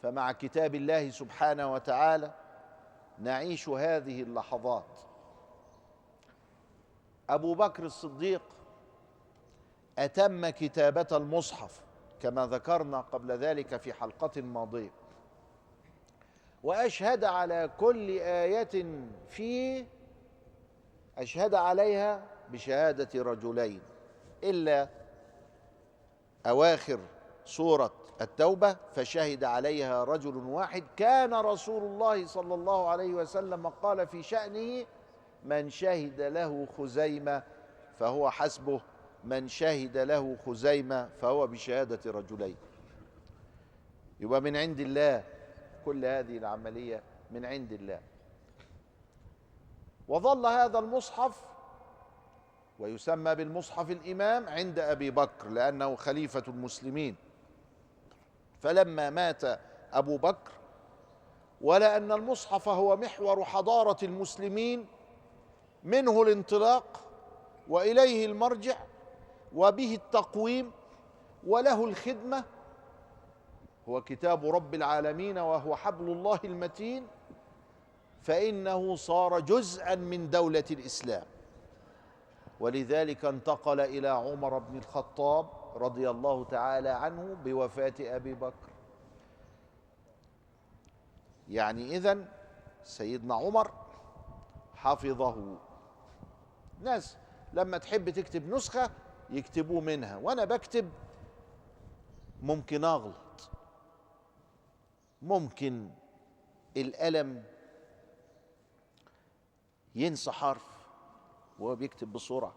فمع كتاب الله سبحانه وتعالى نعيش هذه اللحظات ابو بكر الصديق اتم كتابه المصحف كما ذكرنا قبل ذلك في حلقه ماضيه واشهد على كل ايه فيه اشهد عليها بشهاده رجلين الا اواخر سوره التوبه فشهد عليها رجل واحد كان رسول الله صلى الله عليه وسلم قال في شانه من شهد له خزيمه فهو حسبه من شهد له خزيمه فهو بشهاده رجلين يبقى من عند الله كل هذه العمليه من عند الله وظل هذا المصحف ويسمى بالمصحف الامام عند ابي بكر لانه خليفه المسلمين فلما مات ابو بكر ولان المصحف هو محور حضاره المسلمين منه الانطلاق واليه المرجع وبه التقويم وله الخدمه هو كتاب رب العالمين وهو حبل الله المتين فانه صار جزءا من دوله الاسلام ولذلك انتقل الى عمر بن الخطاب رضي الله تعالى عنه بوفاه ابي بكر يعني اذا سيدنا عمر حفظه ناس لما تحب تكتب نسخه يكتبوا منها وانا بكتب ممكن اغلط ممكن القلم ينسى حرف وهو بيكتب بسرعه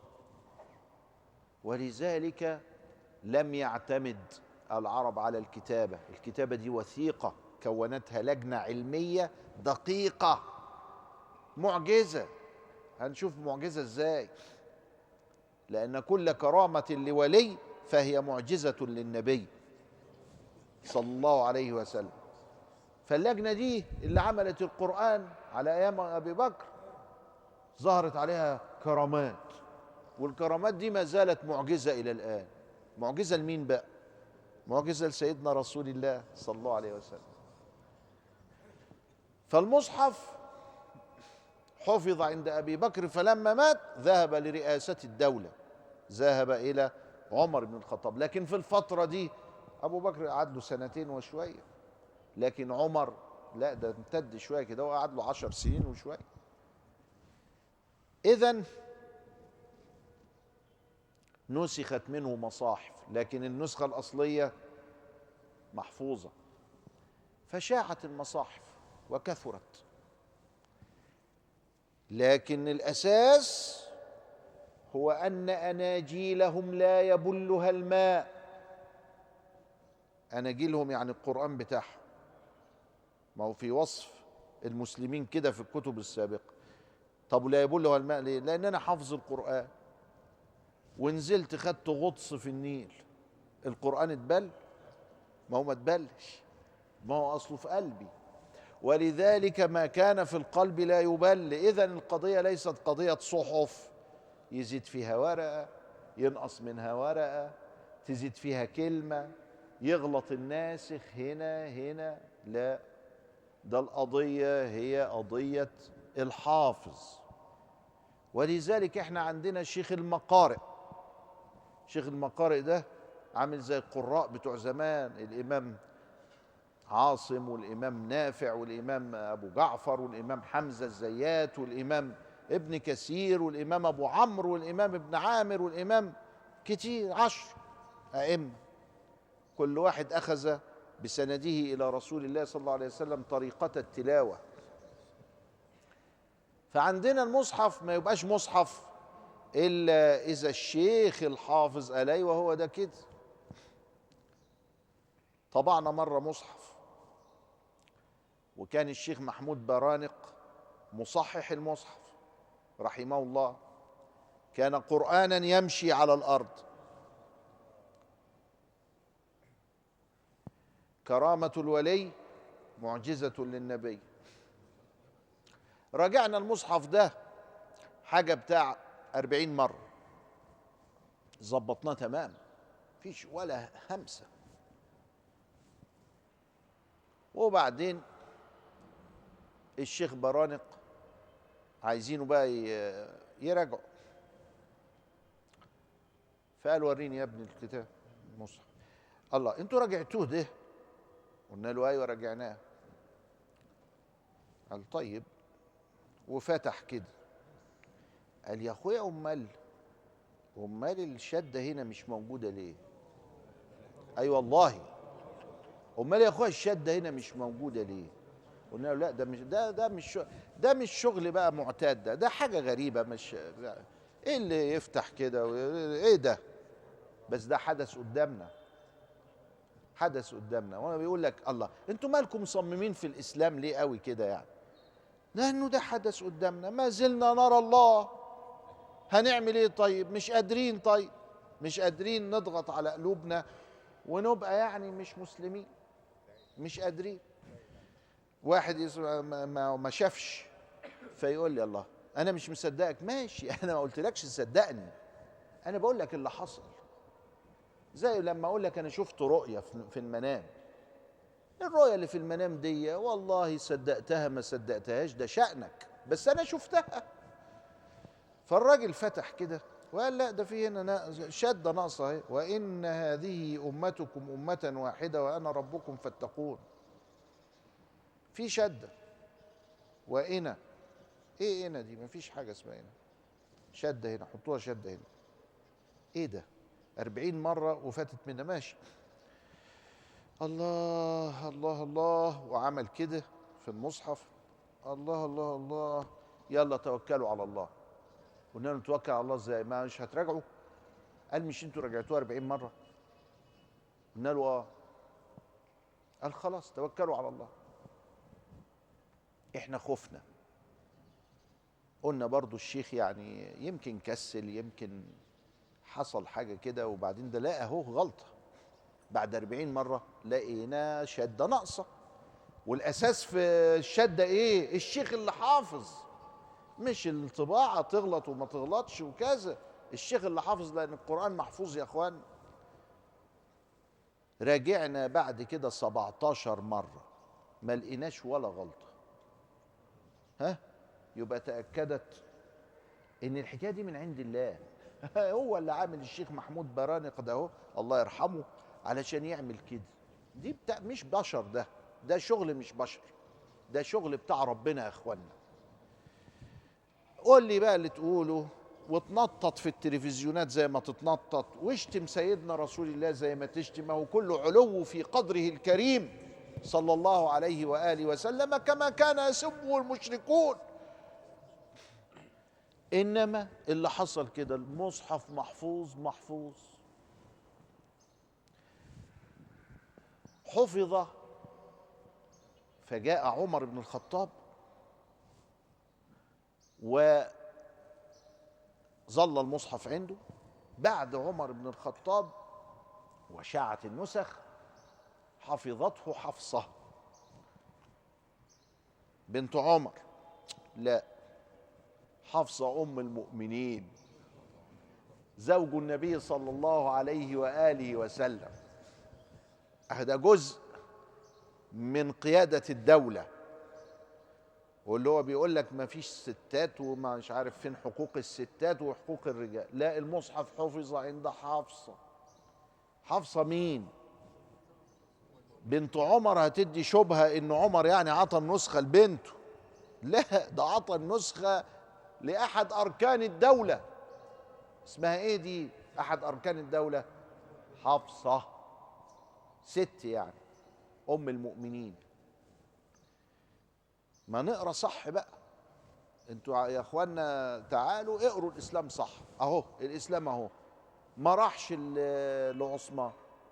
ولذلك لم يعتمد العرب على الكتابه الكتابه دي وثيقه كونتها لجنه علميه دقيقه معجزه هنشوف معجزه ازاي لان كل كرامه لولي فهي معجزه للنبي صلى الله عليه وسلم فاللجنه دي اللي عملت القران على ايام ابي بكر ظهرت عليها كرامات والكرامات دي ما زالت معجزه الى الان معجزه لمين بقى معجزه لسيدنا رسول الله صلى الله عليه وسلم فالمصحف حفظ عند ابي بكر فلما مات ذهب لرئاسه الدوله ذهب الى عمر بن الخطاب لكن في الفتره دي ابو بكر قعد له سنتين وشويه لكن عمر لا ده امتد شويه كده وقعد له عشر سنين وشويه اذا نسخت منه مصاحف لكن النسخه الاصليه محفوظه فشاعت المصاحف وكثرت لكن الاساس هو ان اناجيلهم لا يبلها الماء اناجيلهم يعني القران بتاعهم ما هو في وصف المسلمين كده في الكتب السابقه طب لا يبلها الماء ليه لان انا حافظ القران ونزلت خدت غطس في النيل القران اتبل ما هو ما اتبلش ما هو اصله في قلبي ولذلك ما كان في القلب لا يبل اذا القضيه ليست قضيه صحف يزيد فيها ورقه ينقص منها ورقه تزيد فيها كلمه يغلط الناسخ هنا هنا لا ده القضيه هي قضيه الحافظ ولذلك احنا عندنا شيخ المقارئ شيخ المقارئ ده عامل زي القراء بتوع زمان الامام عاصم والامام نافع والامام ابو جعفر والامام حمزه الزيات والامام ابن كثير والامام ابو عمرو والامام ابن عامر والامام كتير عشر ائمه كل واحد اخذ بسنده الى رسول الله صلى الله عليه وسلم طريقه التلاوه فعندنا المصحف ما يبقاش مصحف الا اذا الشيخ الحافظ قال ايوه هو ده كده طبعنا مره مصحف وكان الشيخ محمود برانق مصحح المصحف رحمه الله كان قرانا يمشي على الارض كرامه الولي معجزه للنبي راجعنا المصحف ده حاجه بتاع أربعين مرة ظبطناه تمام فيش ولا همسة وبعدين الشيخ برانق عايزينه بقى ي- يراجعوا فقال وريني يا ابني الكتاب المصحف الله انتوا راجعتوه ده قلنا له ايوه راجعناه قال طيب وفتح كده قال يا اخويا امال امال الشده هنا مش موجوده ليه اي أيوة والله امال يا اخويا الشده هنا مش موجوده ليه قلنا له لا ده مش ده ده مش شغ- ده مش شغل بقى معتاد ده ده حاجه غريبه مش لا. ايه اللي يفتح كده و- ايه ده بس ده حدث قدامنا حدث قدامنا وانا بيقول لك الله انتوا مالكم مصممين في الاسلام ليه قوي كده يعني لانه ده حدث قدامنا ما زلنا نرى الله هنعمل ايه طيب مش قادرين طيب مش قادرين نضغط على قلوبنا ونبقى يعني مش مسلمين مش قادرين واحد يسمع ما, ما, ما شافش فيقول لي الله انا مش مصدقك ماشي انا ما قلتلكش صدقني انا بقول لك اللي حصل زي لما اقول لك انا شفت رؤيه في- في المنام الرؤيه اللي في المنام دي والله صدقتها ما صدقتهاش ده شأنك بس انا شفتها فالراجل فتح كده وقال لا ده في هنا نا- شده ناقصه اهي وان هذه امتكم امه واحده وانا ربكم فاتقون في شده وإنا ايه هنا دي مفيش حاجه اسمها هنا شده هنا حطوها شده هنا ايه ده أربعين مرة وفاتت منا ماشي الله الله الله وعمل كده في المصحف الله الله الله يلا توكلوا على الله قلنا له نتوكل على الله ازاي ما مش هتراجعوا قال مش انتوا راجعتوها 40 مرة قلنا له اه قال خلاص توكلوا على الله احنا خفنا قلنا برضو الشيخ يعني يمكن كسل يمكن حصل حاجه كده وبعدين ده لقى اهو غلطه بعد 40 مره لقينا شده ناقصه والاساس في الشده ايه الشيخ اللي حافظ مش الطباعه تغلط وما تغلطش وكذا الشيخ اللي حافظ لان القران محفوظ يا اخوان راجعنا بعد كده 17 مره ما لقيناش ولا غلطه ها يبقى تاكدت ان الحكايه دي من عند الله هو اللي عامل الشيخ محمود برانق ده اهو الله يرحمه علشان يعمل كده دي بتاع مش بشر ده ده شغل مش بشر ده شغل بتاع ربنا يا اخوانا قول لي بقى اللي تقوله وتنطط في التلفزيونات زي ما تتنطط واشتم سيدنا رسول الله زي ما تشتم هو كله علو في قدره الكريم صلى الله عليه واله وسلم كما كان يسبه المشركون انما اللي حصل كده المصحف محفوظ محفوظ حفظ فجاء عمر بن الخطاب وظل المصحف عنده بعد عمر بن الخطاب وشاعت النسخ حفظته حفصه بنت عمر لا حفصه ام المؤمنين زوج النبي صلى الله عليه واله وسلم ده جزء من قياده الدوله واللي هو بيقول لك ما فيش ستات وما مش عارف فين حقوق الستات وحقوق الرجال لا المصحف حفظ عند حفصه حفصه مين بنت عمر هتدي شبهه ان عمر يعني عطى النسخه لبنته لا ده عطى النسخه لاحد اركان الدوله اسمها ايه دي احد اركان الدوله حفصه ست يعني ام المؤمنين ما نقرا صح بقى انتوا يا اخوانا تعالوا اقروا الاسلام صح اهو الاسلام اهو ما راحش ل- لعثمان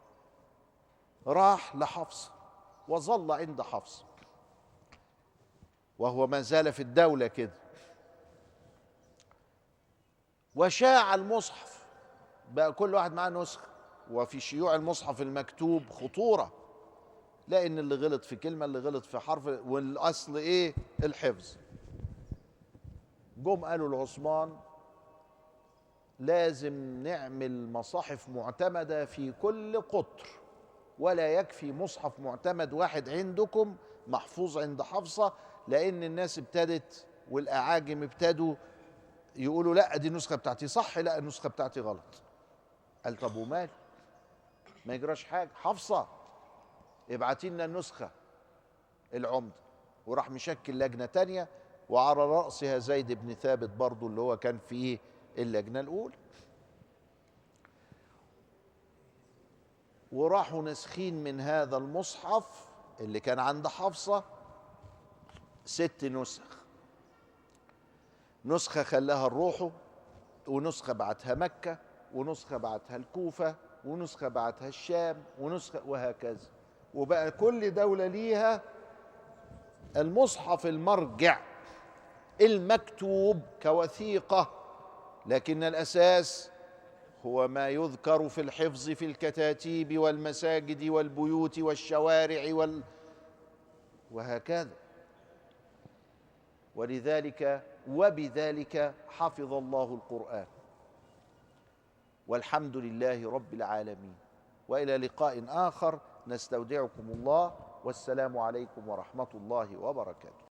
راح لحفصه وظل عند حفصه وهو ما زال في الدوله كده وشاع المصحف بقى كل واحد معاه نسخه وفي شيوع المصحف المكتوب خطوره لان اللي غلط في كلمه اللي غلط في حرف والاصل ايه الحفظ جم قالوا لعثمان لازم نعمل مصاحف معتمده في كل قطر ولا يكفي مصحف معتمد واحد عندكم محفوظ عند حفصة لأن الناس ابتدت والأعاجم ابتدوا يقولوا لا دي النسخة بتاعتي صح لا النسخة بتاعتي غلط قال طب ومال ما يجراش حاجة حفصة ابعتي لنا النسخة العمدة وراح مشكل لجنة تانية وعلى رأسها زيد بن ثابت برضو اللي هو كان في اللجنة الأولى وراحوا نسخين من هذا المصحف اللي كان عند حفصة ست نسخ نسخة خلاها الروحه ونسخة بعتها مكة ونسخة بعتها الكوفة ونسخة بعتها الشام ونسخة وهكذا وبقى كل دولة ليها المصحف المرجع المكتوب كوثيقة لكن الأساس هو ما يذكر في الحفظ في الكتاتيب والمساجد والبيوت والشوارع وال وهكذا ولذلك وبذلك حفظ الله القرآن والحمد لله رب العالمين والى لقاء اخر نستودعكم الله والسلام عليكم ورحمه الله وبركاته